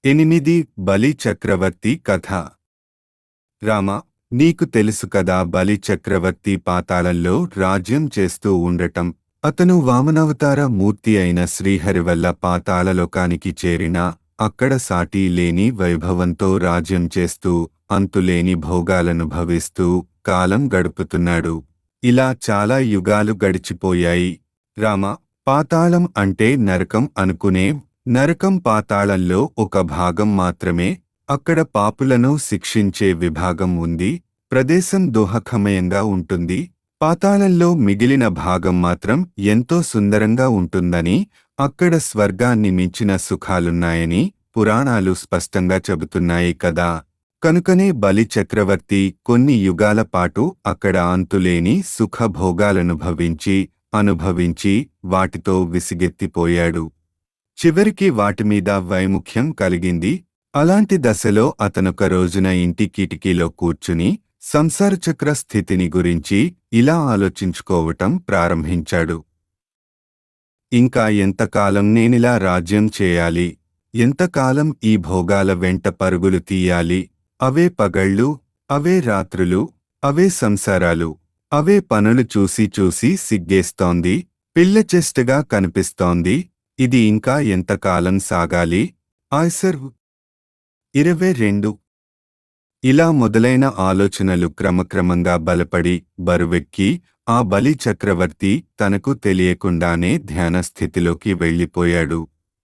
ఎనిమిది బలి చక్రవర్తి కథ రామ నీకు తెలుసు కదా బలి చక్రవర్తి పాతాళంలో రాజ్యం చేస్తూ ఉండటం అతను వామనావతార మూర్తి అయిన శ్రీహరి వల్ల పాతాళలోకానికి చేరినా అక్కడ సాటి లేని వైభవంతో రాజ్యం చేస్తూ అంతులేని భోగాలను భవిస్తూ కాలం గడుపుతున్నాడు ఇలా చాలా యుగాలు గడిచిపోయాయి రామ పాతాళం అంటే నరకం అనుకునే నరకం పాతాళంలో ఒక భాగం మాత్రమే అక్కడ పాపులను శిక్షించే విభాగం ఉంది ప్రదేశం దోహకమయంగా ఉంటుంది పాతాళంలో మిగిలిన భాగం మాత్రం ఎంతో సుందరంగా ఉంటుందని అక్కడ స్వర్గాన్ని మించిన సుఖాలున్నాయని పురాణాలు స్పష్టంగా చెబుతున్నాయి కదా కనుకనే బలి చక్రవర్తి కొన్ని యుగాల పాటు అక్కడ అంతులేని సుఖభోగాలను భవించి అనుభవించి వాటితో విసిగెత్తిపోయాడు చివరికి వాటిమీద వైముఖ్యం కలిగింది అలాంటి దశలో అతనొక రోజున ఇంటి కిటికీలో కూర్చుని సంసారచక్ర స్థితిని గురించి ఇలా ఆలోచించుకోవటం ప్రారంభించాడు ఇంకా ఎంతకాలం నేనిలా రాజ్యం చేయాలి ఎంతకాలం ఈ భోగాల వెంట పరుగులు తీయాలి అవే పగళ్ళు అవే రాత్రులు అవే సంసారాలు అవే పనులు చూసి చూసి సిగ్గేస్తోంది పిల్లచెష్టగా కనిపిస్తోంది ఇది ఇంకా ఎంతకాలం సాగాలి ఆయ్సర్ ఇరవై రెండు ఇలా మొదలైన ఆలోచనలు క్రమక్రమంగా బలపడి బరువెక్కి ఆ బలి చక్రవర్తి తనకు తెలియకుండానే ధ్యాన స్థితిలోకి వెళ్ళిపోయాడు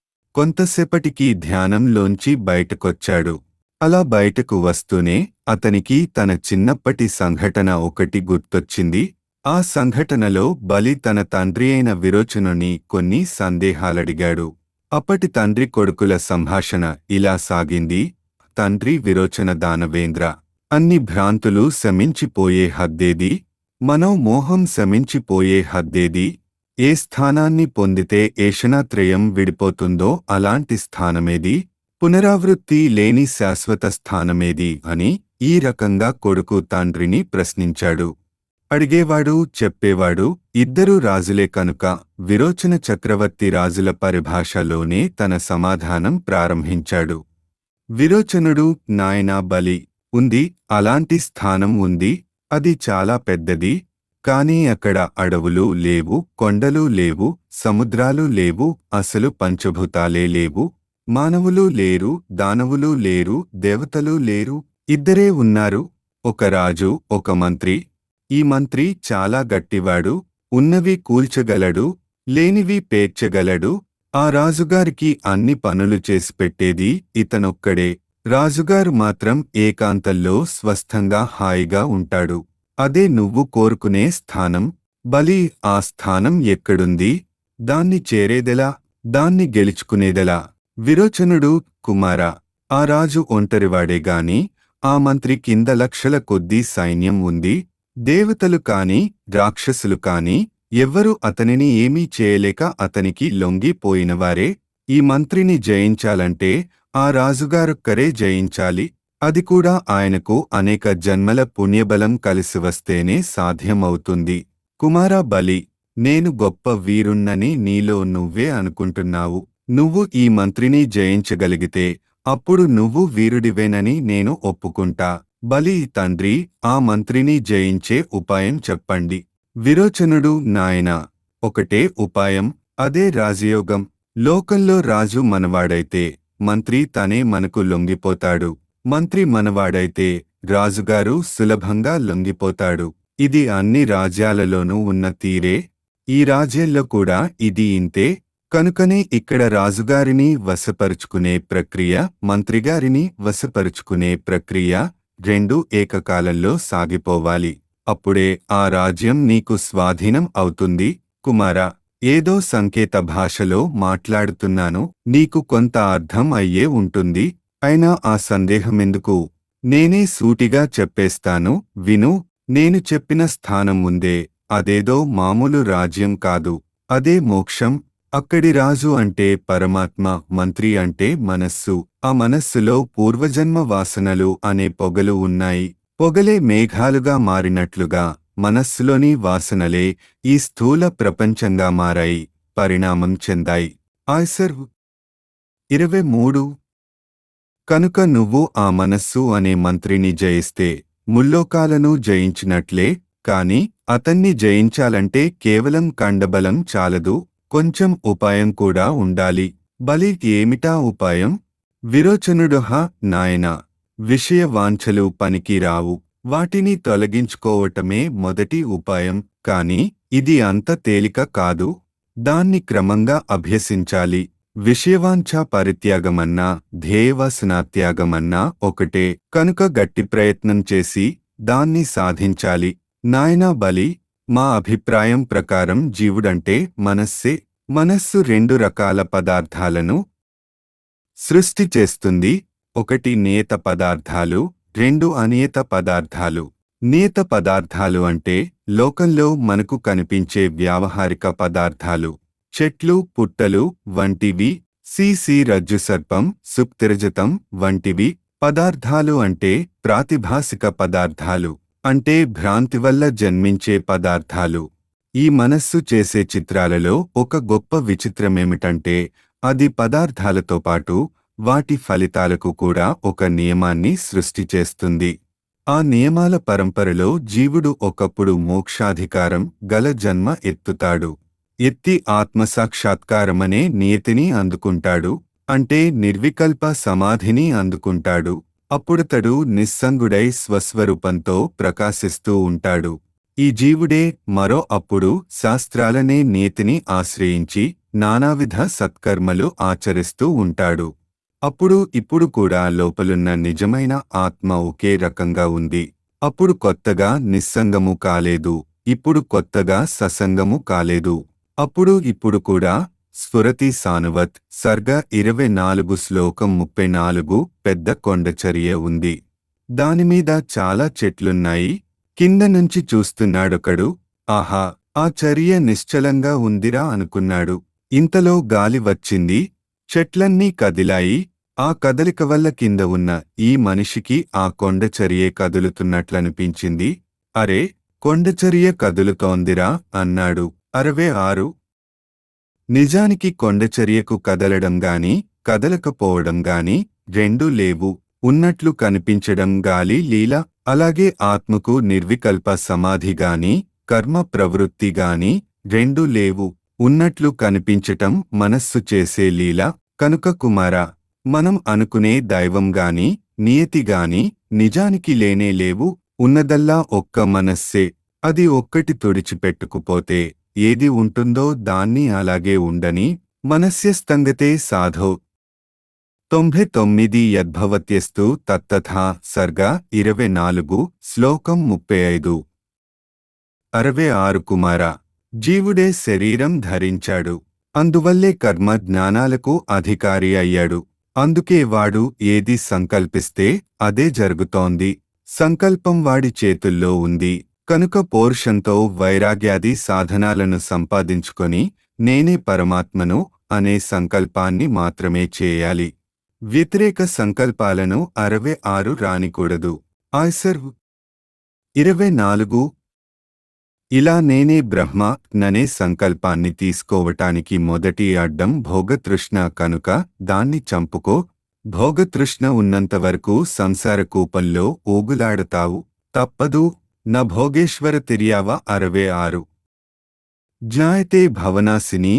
కొంతసేపటికి ధ్యానంలోంచి బయటకొచ్చాడు అలా బయటకు వస్తూనే అతనికి తన చిన్నప్పటి సంఘటన ఒకటి గుర్తొచ్చింది ఆ సంఘటనలో బలి తన తండ్రి అయిన విరోచనుని కొన్ని సందేహాలడిగాడు అప్పటి తండ్రి కొడుకుల సంభాషణ ఇలా సాగింది తండ్రి విరోచన దానవేంద్ర అన్ని భ్రాంతులు శమించిపోయే హద్దేది మనోమోహం శమించిపోయే హద్దేది ఏ స్థానాన్ని పొందితే ఏషణాత్రయం విడిపోతుందో అలాంటి స్థానమేది పునరావృత్తి లేని శాశ్వత స్థానమేది అని ఈ రకంగా కొడుకు తండ్రిని ప్రశ్నించాడు అడిగేవాడు చెప్పేవాడు ఇద్దరు రాజులే కనుక విరోచన చక్రవర్తి రాజుల పరిభాషలోనే తన సమాధానం ప్రారంభించాడు విరోచనుడు నాయనా బలి ఉంది అలాంటి స్థానం ఉంది అది చాలా పెద్దది కానీ అక్కడ అడవులు లేవు కొండలు లేవు సముద్రాలు లేవు అసలు పంచభూతాలే లేవు మానవులు లేరు దానవులు లేరు దేవతలు లేరు ఇద్దరే ఉన్నారు ఒక రాజు ఒక మంత్రి ఈ మంత్రి చాలా గట్టివాడు ఉన్నవి కూల్చగలడు లేనివి పేర్చగలడు ఆ రాజుగారికి అన్ని పనులు చేసి పెట్టేది ఇతనొక్కడే రాజుగారు మాత్రం ఏకాంతంలో స్వస్థంగా హాయిగా ఉంటాడు అదే నువ్వు కోరుకునే స్థానం బలి ఆ స్థానం ఎక్కడుంది దాన్ని చేరేదెలా దాన్ని గెలుచుకునేదెలా విరోచనుడు కుమార ఆ రాజు ఒంటరివాడే గాని ఆ మంత్రి కింద లక్షల కొద్దీ సైన్యం ఉంది దేవతలు కాని రాక్షసులు కాని ఎవ్వరూ అతనిని ఏమీ చేయలేక అతనికి లొంగిపోయినవారే ఈ మంత్రిని జయించాలంటే ఆ రాజుగారొక్కరే జయించాలి అది కూడా ఆయనకు అనేక జన్మల పుణ్యబలం కలిసి వస్తేనే సాధ్యమవుతుంది కుమారా బలి నేను గొప్ప వీరున్నని నీలో నువ్వే అనుకుంటున్నావు నువ్వు ఈ మంత్రిని జయించగలిగితే అప్పుడు నువ్వు వీరుడివేనని నేను ఒప్పుకుంటా బలి తండ్రి ఆ మంత్రిని జయించే ఉపాయం చెప్పండి విరోచనుడు నాయనా ఒకటే ఉపాయం అదే రాజయోగం లోకంలో రాజు మనవాడైతే మంత్రి తనే మనకు లొంగిపోతాడు మంత్రి మనవాడైతే రాజుగారు సులభంగా లొంగిపోతాడు ఇది అన్ని రాజ్యాలలోనూ ఉన్న తీరే ఈ రాజ్యంలో కూడా ఇది ఇంతే కనుకనే ఇక్కడ రాజుగారిని వశపరుచుకునే ప్రక్రియ మంత్రిగారిని వశపరుచుకునే ప్రక్రియ రెండు ఏకకాలంలో సాగిపోవాలి అప్పుడే ఆ రాజ్యం నీకు స్వాధీనం అవుతుంది కుమారా ఏదో సంకేత భాషలో మాట్లాడుతున్నాను నీకు కొంత అర్థం అయ్యే ఉంటుంది అయినా ఆ సందేహమెందుకు నేనే సూటిగా చెప్పేస్తాను విను నేను చెప్పిన స్థానం ఉందే అదేదో మామూలు రాజ్యం కాదు అదే మోక్షం అక్కడి రాజు అంటే పరమాత్మ మంత్రి అంటే మనస్సు ఆ మనస్సులో పూర్వజన్మ వాసనలు అనే పొగలు ఉన్నాయి పొగలే మేఘాలుగా మారినట్లుగా మనస్సులోని వాసనలే ఈ స్థూల ప్రపంచంగా మారాయి పరిణామం చెందాయి ఆయ్సర్ ఇరవై మూడు కనుక నువ్వు ఆ మనస్సు అనే మంత్రిని జయిస్తే ముల్లోకాలను జయించినట్లే కాని అతన్ని జయించాలంటే కేవలం కండబలం చాలదు కొంచెం ఉపాయం కూడా ఉండాలి బలి ఏమిటా ఉపాయం విరోచనుడుహ నాయన విషయ వాంఛలు పనికి రావు వాటిని తొలగించుకోవటమే మొదటి ఉపాయం కాని ఇది అంత తేలిక కాదు దాన్ని క్రమంగా అభ్యసించాలి విషయవాంఛ పరిత్యాగమన్నా ధ్యేయవాసనాత్యాగమన్నా ఒకటే కనుక గట్టి ప్రయత్నం చేసి దాన్ని సాధించాలి నాయనా బలి మా అభిప్రాయం ప్రకారం జీవుడంటే మనస్సే మనస్సు రెండు రకాల పదార్థాలను సృష్టి చేస్తుంది ఒకటి నియత పదార్థాలు రెండు అనియత పదార్థాలు నియత పదార్థాలు అంటే లోకంలో మనకు కనిపించే వ్యావహారిక పదార్థాలు చెట్లు పుట్టలు వంటివి సిసి రజ్జు సర్పం సుప్తిరజతం వంటివి పదార్థాలు అంటే ప్రాతిభాసిక పదార్థాలు అంటే భ్రాంతి వల్ల జన్మించే పదార్థాలు ఈ మనస్సు చేసే చిత్రాలలో ఒక గొప్ప విచిత్రమేమిటంటే అది పదార్థాలతో పాటు వాటి ఫలితాలకు కూడా ఒక నియమాన్ని సృష్టి చేస్తుంది ఆ నియమాల పరంపరలో జీవుడు ఒకప్పుడు మోక్షాధికారం గల జన్మ ఎత్తుతాడు ఎత్తి ఆత్మసాక్షాత్కారమనే నియతిని అందుకుంటాడు అంటే నిర్వికల్ప సమాధిని అందుకుంటాడు అప్పుడతడు నిస్సంగుడై స్వస్వరూపంతో ప్రకాశిస్తూ ఉంటాడు ఈ జీవుడే మరో అప్పుడు శాస్త్రాలనే నీతిని ఆశ్రయించి నానావిధ సత్కర్మలు ఆచరిస్తూ ఉంటాడు అప్పుడు ఇప్పుడు కూడా లోపలున్న నిజమైన ఆత్మ ఒకే రకంగా ఉంది అప్పుడు కొత్తగా నిస్సంగము కాలేదు ఇప్పుడు కొత్తగా ససంగము కాలేదు అప్పుడు ఇప్పుడు కూడా స్ఫురతి సానువత్ సర్గ ఇరవై నాలుగు శ్లోకం ముప్పై నాలుగు పెద్ద కొండచర్య ఉంది దానిమీద చాలా చెట్లున్నాయి కింద నుంచి చూస్తున్నాడొకడు ఆహా ఆ చర్య నిశ్చలంగా ఉందిరా అనుకున్నాడు ఇంతలో గాలి వచ్చింది చెట్లన్నీ కదిలాయి ఆ కదలిక వల్ల కింద ఉన్న ఈ మనిషికి ఆ కొండచర్యే కదులుతున్నట్లనిపించింది అరే కొండచర్య కదులుతోందిరా అన్నాడు అరవై ఆరు నిజానికి కొండచర్యకు కదలడం గాని కదలకపోవడం గాని రెండూ లేవు ఉన్నట్లు కనిపించడం గాలి లీల అలాగే ఆత్మకు నిర్వికల్ప సమాధి గాని కర్మ ప్రవృత్తి గాని రెండూ లేవు ఉన్నట్లు కనిపించటం మనస్సు చేసే లీల కనుక కుమార మనం అనుకునే దైవం గాని నియతి గాని నిజానికి లేనే లేవు ఉన్నదల్లా ఒక్క మనస్సే అది ఒక్కటి తుడిచిపెట్టుకుపోతే ఏది ఉంటుందో దాన్ని అలాగే ఉండని మనస్యస్తంగతే సాధో తొంభై తొమ్మిది యద్భవత్యస్తు తత్తథా సర్గ ఇరవై నాలుగు శ్లోకం ముప్పై ఐదు అరవై ఆరు కుమార జీవుడే శరీరం ధరించాడు అందువల్లే కర్మ జ్ఞానాలకు అధికారి అయ్యాడు అందుకే వాడు ఏది సంకల్పిస్తే అదే జరుగుతోంది సంకల్పం వాడి చేతుల్లో ఉంది కనుక పౌరుషంతో వైరాగ్యాది సాధనాలను సంపాదించుకొని నేనే పరమాత్మను అనే సంకల్పాన్ని మాత్రమే చేయాలి వ్యతిరేక సంకల్పాలను అరవై ఆరు రానికూడదు ఆయ్సర్ ఇరవై నాలుగు ఇలా నేనే బ్రహ్మ ననే సంకల్పాన్ని తీసుకోవటానికి మొదటి అడ్డం భోగతృష్ణ కనుక దాన్ని చంపుకో భోగతృష్ణ ఉన్నంతవరకు సంసార కూపంలో ఊగులాడతావు తప్పదు న భోగేశ్వర తిర్యావ అరవై ఆరు జ్ఞాయతే భవనాశిని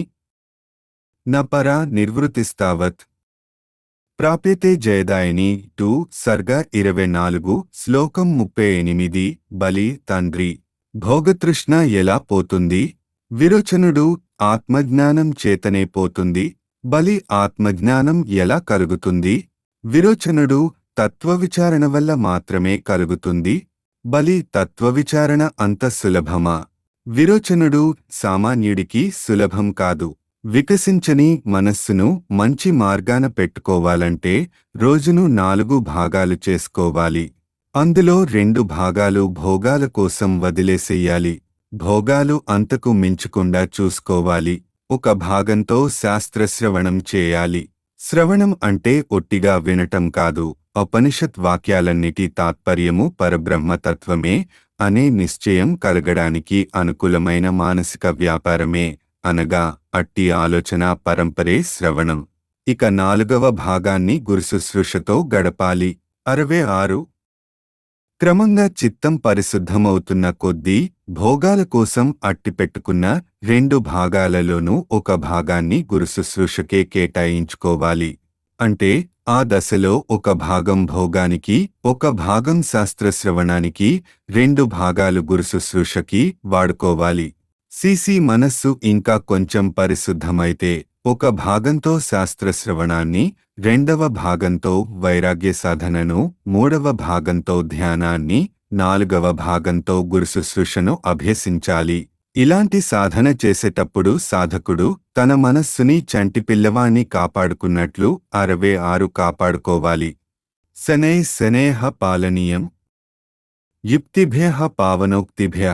న పరా నిర్వృతిస్తావత్ ప్రాప్యతే జయదాయని టూ సర్గ ఇరవై నాలుగు శ్లోకం ముప్పై ఎనిమిది బలి తండ్రి భోగతృష్ణ ఎలా పోతుంది విరోచనుడు ఆత్మజ్ఞానం చేతనే పోతుంది బలి ఆత్మజ్ఞానం ఎలా కలుగుతుంది విరోచనుడు తత్వవిచారణ వల్ల మాత్రమే కలుగుతుంది బలి తత్వవిచారణ అంత సులభమా విరోచనుడు సామాన్యుడికి సులభం కాదు వికసించని మనస్సును మంచి మార్గాన పెట్టుకోవాలంటే రోజును నాలుగు భాగాలు చేసుకోవాలి అందులో రెండు భాగాలు భోగాల కోసం వదిలేసెయ్యాలి భోగాలు అంతకు మించకుండా చూసుకోవాలి ఒక భాగంతో శాస్త్రశ్రవణం చేయాలి శ్రవణం అంటే ఒట్టిగా వినటం కాదు ఉపనిషత్ వాక్యాలన్నిటి తాత్పర్యము పరబ్రహ్మతత్వమే అనే నిశ్చయం కలగడానికి అనుకూలమైన మానసిక వ్యాపారమే అనగా అట్టి ఆలోచన పరంపరే శ్రవణం ఇక నాలుగవ భాగాన్ని గురుశుశ్రూషతో గడపాలి అరవై ఆరు క్రమంగా చిత్తం పరిశుద్ధమవుతున్న కొద్దీ భోగాల కోసం అట్టిపెట్టుకున్న రెండు భాగాలలోనూ ఒక భాగాన్ని గురుశుశ్రూషకే కేటాయించుకోవాలి అంటే ఆ దశలో ఒక భాగం భోగానికి ఒక భాగం శాస్త్రశ్రవణానికి రెండు భాగాలు గురుశుశ్రూషకి వాడుకోవాలి సిసి మనస్సు ఇంకా కొంచెం పరిశుద్ధమైతే ఒక భాగంతో శాస్త్రశ్రవణాన్ని రెండవ భాగంతో వైరాగ్య సాధనను మూడవ భాగంతో ధ్యానాన్ని నాలుగవ భాగంతో గురుశుశ్రూషను అభ్యసించాలి ఇలాంటి సాధన చేసేటప్పుడు సాధకుడు తన మనస్సుని చంటి పిల్లవాణ్ణి కాపాడుకున్నట్లు అరవై ఆరు కాపాడుకోవాలి శనై శనేహ పాలనీయం యుక్తిభ్య పావనోక్తిభ్య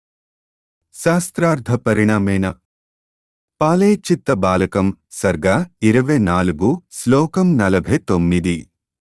శాస్త్రార్థ పరిణామేన పాలే చిత్త బాలకం సర్గ ఇరవై నాలుగు శ్లోకం నలభై తొమ్మిది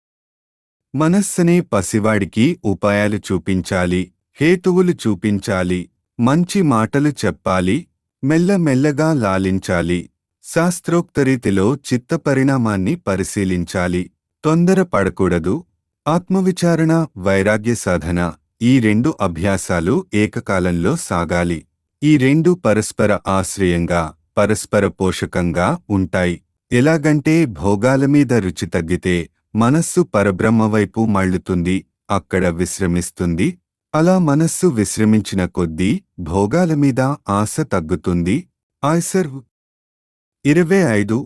మనస్సనే పసివాడికి ఉపాయాలు చూపించాలి హేతువులు చూపించాలి మంచి మాటలు చెప్పాలి మెల్లమెల్లగా లాలించాలి శాస్త్రోక్తరీతిలో చిత్త పరిణామాన్ని పరిశీలించాలి తొందర పడకూడదు ఆత్మవిచారణ వైరాగ్య సాధన ఈ రెండు అభ్యాసాలు ఏకకాలంలో సాగాలి ఈ రెండు పరస్పర ఆశ్రయంగా పరస్పర పోషకంగా ఉంటాయి ఎలాగంటే భోగాల మీద రుచి తగ్గితే మనస్సు పరబ్రహ్మ వైపు మళ్ళుతుంది అక్కడ విశ్రమిస్తుంది అలా మనస్సు విశ్రమించిన కొద్దీ భోగాల మీద ఆశ తగ్గుతుంది ఆయ్సర్ ఇరవై ఐదు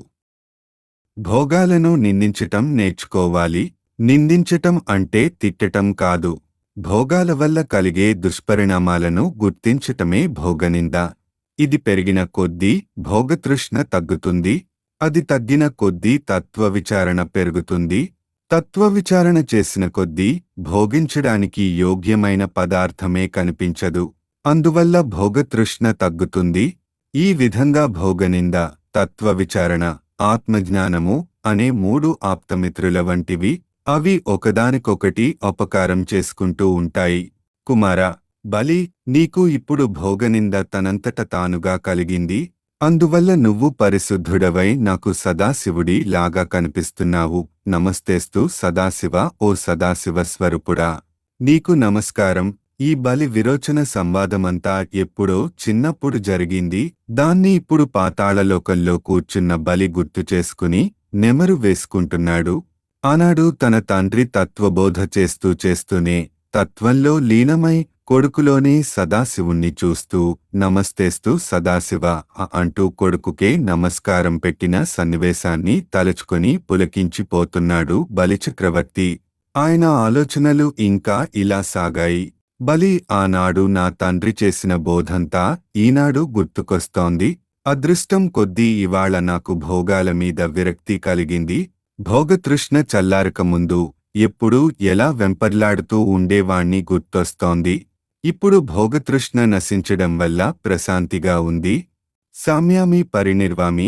భోగాలను నిందించటం నేర్చుకోవాలి నిందించటం అంటే తిట్టటం కాదు భోగాల వల్ల కలిగే దుష్పరిణామాలను గుర్తించటమే భోగనింద ఇది పెరిగిన కొద్దీ భోగతృష్ణ తగ్గుతుంది అది తగ్గిన కొద్దీ తత్వ విచారణ పెరుగుతుంది తత్వ విచారణ చేసిన కొద్దీ భోగించడానికి యోగ్యమైన పదార్థమే కనిపించదు అందువల్ల భోగతృష్ణ తగ్గుతుంది ఈ విధంగా భోగనింద తత్వ విచారణ ఆత్మజ్ఞానము అనే మూడు ఆప్తమిత్రుల వంటివి అవి ఒకదానికొకటి అపకారం చేసుకుంటూ ఉంటాయి కుమార బలి నీకు ఇప్పుడు భోగనింద తనంతట తానుగా కలిగింది అందువల్ల నువ్వు పరిశుద్ధుడవై నాకు సదాశివుడి లాగా కనిపిస్తున్నావు నమస్తేస్తూ సదాశివ ఓ సదాశివ స్వరూపుడా నీకు నమస్కారం ఈ బలి విరోచన సంవాదమంతా ఎప్పుడో చిన్నప్పుడు జరిగింది దాన్ని ఇప్పుడు పాతాళలోకంలో కూర్చున్న బలి గుర్తు చేసుకుని నెమరు వేసుకుంటున్నాడు ఆనాడు తన తండ్రి తత్వబోధ చేస్తూ చేస్తూనే తత్వంలో లీనమై కొడుకులోనే సదాశివుణ్ణి చూస్తూ నమస్తేస్తూ సదాశివ అ అంటూ కొడుకుకే నమస్కారం పెట్టిన సన్నివేశాన్ని తలుచుకొని పులకించిపోతున్నాడు బలిచక్రవర్తి ఆయన ఆలోచనలు ఇంకా ఇలా సాగాయి బలి ఆనాడు నా తండ్రి చేసిన బోధంతా ఈనాడు గుర్తుకొస్తోంది అదృష్టం కొద్దీ ఇవాళ నాకు భోగాల మీద విరక్తి కలిగింది భోగతృష్ణ చల్లారక ముందు ఎప్పుడూ ఎలా వెంపర్లాడుతూ ఉండేవాణ్ణి గుర్తొస్తోంది ఇప్పుడు భోగతృష్ణ నశించడం వల్ల ప్రశాంతిగా ఉంది సామ్యామి పరినిర్వామి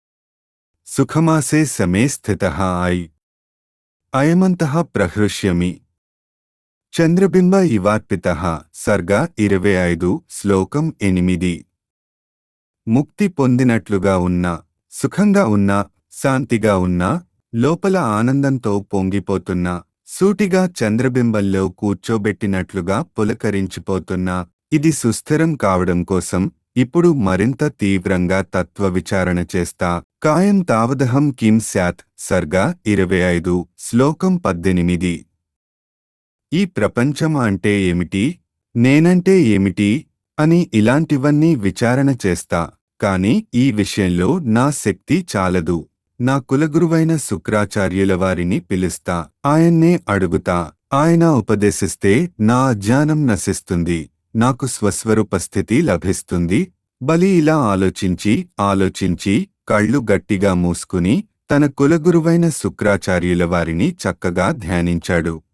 సుఖమాసే సమే స్థిత ఐ అయమంతః ప్రహృష్యమి చంద్రబింబ ఇవార్పిత సర్గ ఇరవై ఐదు శ్లోకం ఎనిమిది ముక్తి పొందినట్లుగా ఉన్నా సుఖంగా ఉన్నా శాంతిగా ఉన్నా లోపల ఆనందంతో పొంగిపోతున్నా సూటిగా చంద్రబింబంలో కూర్చోబెట్టినట్లుగా పులకరించిపోతున్నా ఇది సుస్థిరం కావడం కోసం ఇప్పుడు మరింత తీవ్రంగా తత్వ విచారణ చేస్తా కాయం తావదహం కిం స్యాత్ సర్గ ఇరవై ఐదు శ్లోకం పద్దెనిమిది ఈ ప్రపంచం అంటే ఏమిటి నేనంటే ఏమిటి అని ఇలాంటివన్నీ విచారణ చేస్తా కాని ఈ విషయంలో నా శక్తి చాలదు నా కులగురువైన శుక్రాచార్యుల వారిని పిలుస్తా ఆయన్నే అడుగుతా ఆయన ఉపదేశిస్తే నా అజ్ఞానం నశిస్తుంది నాకు స్వస్వరూపస్థితి లభిస్తుంది బలి ఇలా ఆలోచించి ఆలోచించి కళ్ళు గట్టిగా మూసుకుని తన కులగురువైన శుక్రాచార్యుల వారిని చక్కగా ధ్యానించాడు